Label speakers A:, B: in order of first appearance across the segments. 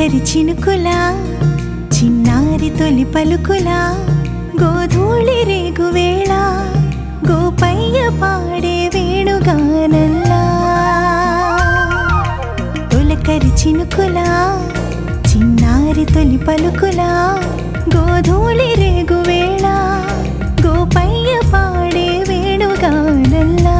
A: తొలకరి చినుకులా చిన్నారి తొలి పలుకులా గోధూళి రేగు వేళ గోపయ్య పాడే వేణుగానల్లా తొలకరి చినుకులా చిన్నారి తొలి పలుకులా గోధూళి రేగు వేళ గోపయ్య పాడే వేణుగానల్లా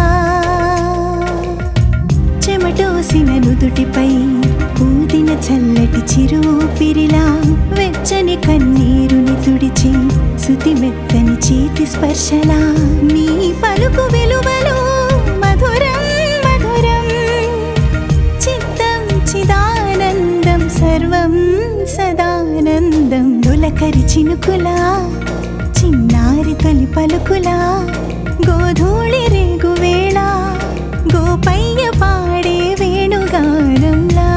A: చెమటోసిన నుదుటిపై ఊదిన చల్లటి చిరుపిరిలా వెచ్చని కన్నీరుని తుడిచి శృతి మెత్తని చేతి స్పర్శలా నీ పలుకు విలువలో మధురం మధురం చిత్తం చిదానందం సర్వం సదానందం దులకరి చినుకులా చిన్నారి తొలి పలుకులా గోధూళి రేగు వేళ గోపయ్య పాడే వేణుగానంలా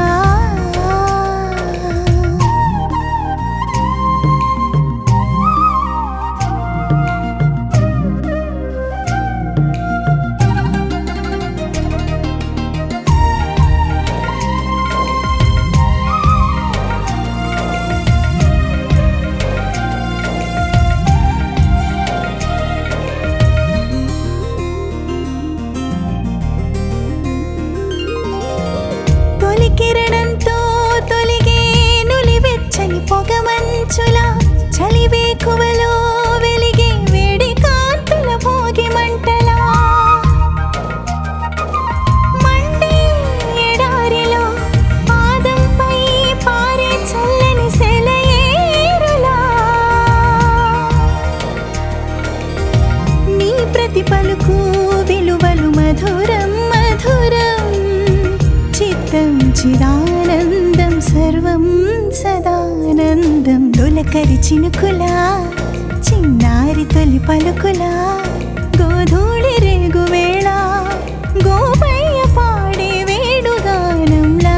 A: తొలి కిరణంతో తొలిగే నులివెచ్చని పొగమంచులా చలివేకువలో వెలిగే వేడి కాంతుల భోగి మంటలా మండే ఎడారిలో పాదంపై పారే చల్లని సెలయేరులా నీ ప్రతి పలుకు విలువలు మధురం మధురం చిత్తం చిదానందం సర్వం సదానందం దొలకరి చినుకులా చిన్నారి తొలి పలుకులా గోధూళి రేగు వేళ గోపయ్య పాడే వేణుగానంలా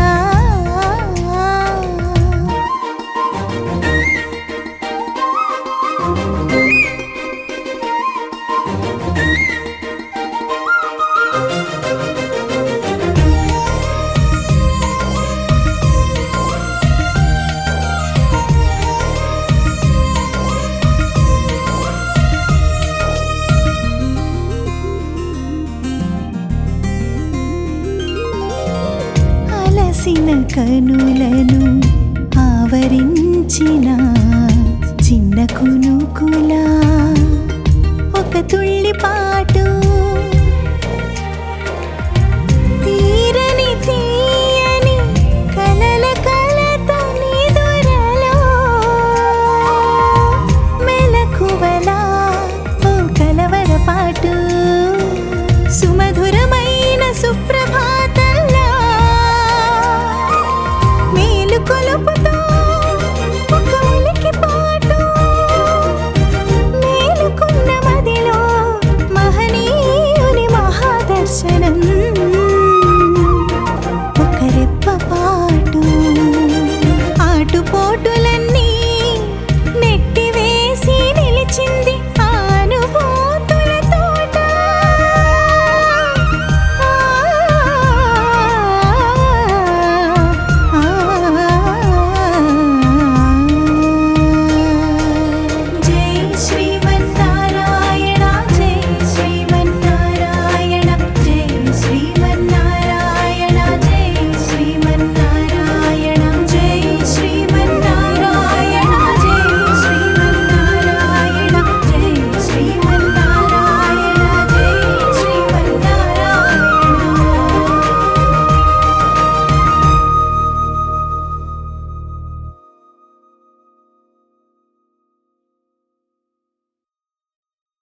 A: అలసిన కనులను ఆవరించిన చిన్న కునుకులా